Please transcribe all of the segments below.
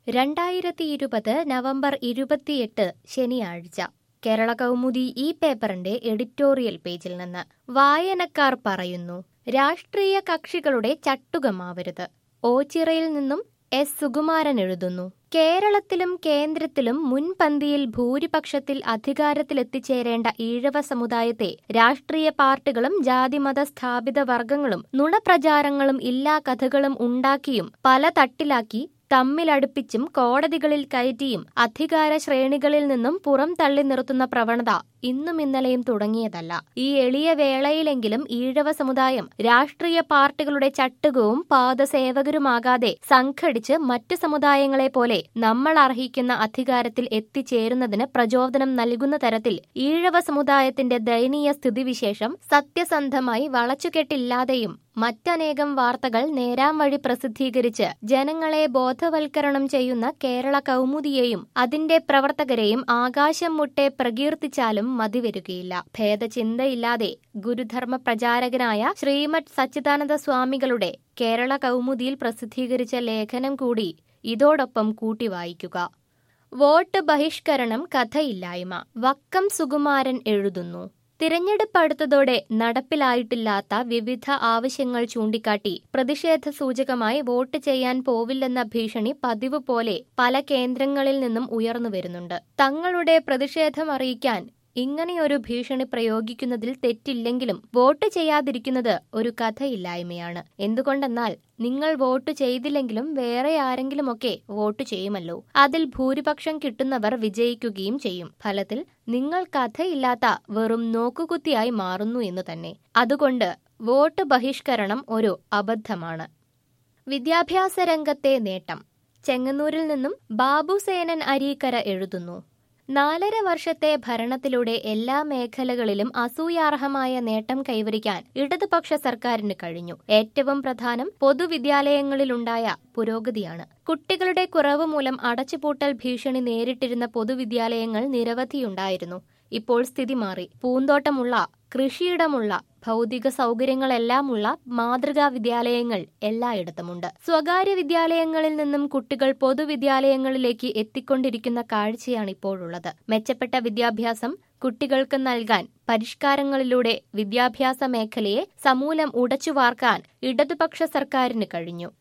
രണ്ടായിരത്തി ഇരുപത് നവംബർ ഇരുപത്തിയെട്ട് ശനിയാഴ്ച കേരള കൗമുദി ഈ പേപ്പറിന്റെ എഡിറ്റോറിയൽ പേജിൽ നിന്ന് വായനക്കാർ പറയുന്നു രാഷ്ട്രീയ കക്ഷികളുടെ ചട്ടുകമാവരുത് ഓച്ചിറയിൽ നിന്നും എസ് സുകുമാരൻ എഴുതുന്നു കേരളത്തിലും കേന്ദ്രത്തിലും മുൻപന്തിയിൽ ഭൂരിപക്ഷത്തിൽ അധികാരത്തിലെത്തിച്ചേരേണ്ട ഈഴവ സമുദായത്തെ രാഷ്ട്രീയ പാർട്ടികളും ജാതിമത സ്ഥാപിത വർഗങ്ങളും നുണപ്രചാരങ്ങളും ഇല്ലാ കഥകളും ഉണ്ടാക്കിയും പല തട്ടിലാക്കി തമ്മിലടുപ്പിച്ചും കോടതികളിൽ കയറ്റിയും അധികാര ശ്രേണികളിൽ നിന്നും പുറം തള്ളി നിർത്തുന്ന പ്രവണത ഇന്നും ഇന്നലെയും തുടങ്ങിയതല്ല ഈ എളിയ വേളയിലെങ്കിലും ഈഴവ സമുദായം രാഷ്ട്രീയ പാർട്ടികളുടെ ചട്ടുകവും പാദസേവകരുമാകാതെ സംഘടിച്ച് മറ്റ് സമുദായങ്ങളെ പോലെ നമ്മൾ അർഹിക്കുന്ന അധികാരത്തിൽ എത്തിച്ചേരുന്നതിന് പ്രചോദനം നൽകുന്ന തരത്തിൽ ഈഴവ സമുദായത്തിന്റെ ദയനീയ സ്ഥിതിവിശേഷം സത്യസന്ധമായി വളച്ചുകെട്ടില്ലാതെയും മറ്റനേകം വാർത്തകൾ നേരാം വഴി പ്രസിദ്ധീകരിച്ച് ജനങ്ങളെ ബോധവൽക്കരണം ചെയ്യുന്ന കേരള കൗമുദിയെയും അതിന്റെ പ്രവർത്തകരെയും ആകാശം മുട്ടെ പ്രകീർത്തിച്ചാലും മതിവരുകയില്ല ഭേദചിന്തയില്ലാതെ ഗുരുധർമ്മ പ്രചാരകനായ ശ്രീമഠ് സച്ചിദാനന്ദ സ്വാമികളുടെ കേരള കൗമുദിയിൽ പ്രസിദ്ധീകരിച്ച ലേഖനം കൂടി ഇതോടൊപ്പം കൂട്ടി വായിക്കുക വോട്ട് ബഹിഷ്കരണം കഥയില്ലായ്മ വക്കം സുകുമാരൻ എഴുതുന്നു തിരഞ്ഞെടുപ്പ് അടുത്തതോടെ നടപ്പിലായിട്ടില്ലാത്ത വിവിധ ആവശ്യങ്ങൾ ചൂണ്ടിക്കാട്ടി പ്രതിഷേധ സൂചകമായി വോട്ട് ചെയ്യാൻ പോവില്ലെന്ന ഭീഷണി പതിവ് പോലെ പല കേന്ദ്രങ്ങളിൽ നിന്നും ഉയർന്നു വരുന്നുണ്ട് തങ്ങളുടെ പ്രതിഷേധം അറിയിക്കാൻ ഇങ്ങനെയൊരു ഭീഷണി പ്രയോഗിക്കുന്നതിൽ തെറ്റില്ലെങ്കിലും വോട്ട് ചെയ്യാതിരിക്കുന്നത് ഒരു കഥയില്ലായ്മയാണ് എന്തുകൊണ്ടെന്നാൽ നിങ്ങൾ വോട്ട് ചെയ്തില്ലെങ്കിലും വേറെ ആരെങ്കിലുമൊക്കെ വോട്ട് ചെയ്യുമല്ലോ അതിൽ ഭൂരിപക്ഷം കിട്ടുന്നവർ വിജയിക്കുകയും ചെയ്യും ഫലത്തിൽ നിങ്ങൾ കഥയില്ലാത്ത വെറും നോക്കുകുത്തിയായി മാറുന്നു എന്ന് തന്നെ അതുകൊണ്ട് വോട്ട് ബഹിഷ്കരണം ഒരു അബദ്ധമാണ് വിദ്യാഭ്യാസ രംഗത്തെ നേട്ടം ചെങ്ങന്നൂരിൽ നിന്നും ബാബുസേനൻ അരീക്കര എഴുതുന്നു നാലര വർഷത്തെ ഭരണത്തിലൂടെ എല്ലാ മേഖലകളിലും അസൂയാർഹമായ നേട്ടം കൈവരിക്കാൻ ഇടതുപക്ഷ സർക്കാരിന് കഴിഞ്ഞു ഏറ്റവും പ്രധാനം പൊതുവിദ്യാലയങ്ങളിലുണ്ടായ പുരോഗതിയാണ് കുട്ടികളുടെ കുറവ് മൂലം അടച്ചുപൂട്ടൽ ഭീഷണി നേരിട്ടിരുന്ന പൊതുവിദ്യാലയങ്ങൾ നിരവധിയുണ്ടായിരുന്നു ഇപ്പോൾ സ്ഥിതി മാറി പൂന്തോട്ടമുള്ള കൃഷിയിടമുള്ള ഭൗതിക സൗകര്യങ്ങളെല്ലാമുള്ള മാതൃകാ വിദ്യാലയങ്ങൾ എല്ലായിടത്തുമുണ്ട് സ്വകാര്യ വിദ്യാലയങ്ങളിൽ നിന്നും കുട്ടികൾ പൊതുവിദ്യാലയങ്ങളിലേക്ക് എത്തിക്കൊണ്ടിരിക്കുന്ന കാഴ്ചയാണ് ഇപ്പോഴുള്ളത് മെച്ചപ്പെട്ട വിദ്യാഭ്യാസം കുട്ടികൾക്ക് നൽകാൻ പരിഷ്കാരങ്ങളിലൂടെ വിദ്യാഭ്യാസ മേഖലയെ സമൂലം ഉടച്ചുവാർക്കാൻ ഇടതുപക്ഷ സർക്കാരിന് കഴിഞ്ഞു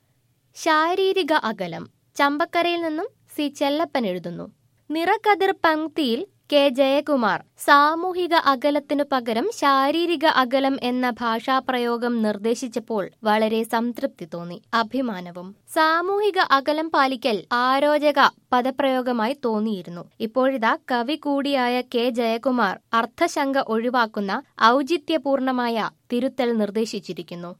ശാരീരിക അകലം ചമ്പക്കരയിൽ നിന്നും സി ചെല്ലപ്പൻ എഴുതുന്നു നിറക്കതിർ പങ്ക്തിയിൽ കെ ജയകുമാർ സാമൂഹിക അകലത്തിനു പകരം ശാരീരിക അകലം എന്ന ഭാഷാപ്രയോഗം നിർദ്ദേശിച്ചപ്പോൾ വളരെ സംതൃപ്തി തോന്നി അഭിമാനവും സാമൂഹിക അകലം പാലിക്കൽ ആരോചക പദപ്രയോഗമായി തോന്നിയിരുന്നു ഇപ്പോഴിതാ കവി കൂടിയായ കെ ജയകുമാർ അർത്ഥശങ്ക ഒഴിവാക്കുന്ന ഔചിത്യപൂർണമായ തിരുത്തൽ നിർദ്ദേശിച്ചിരിക്കുന്നു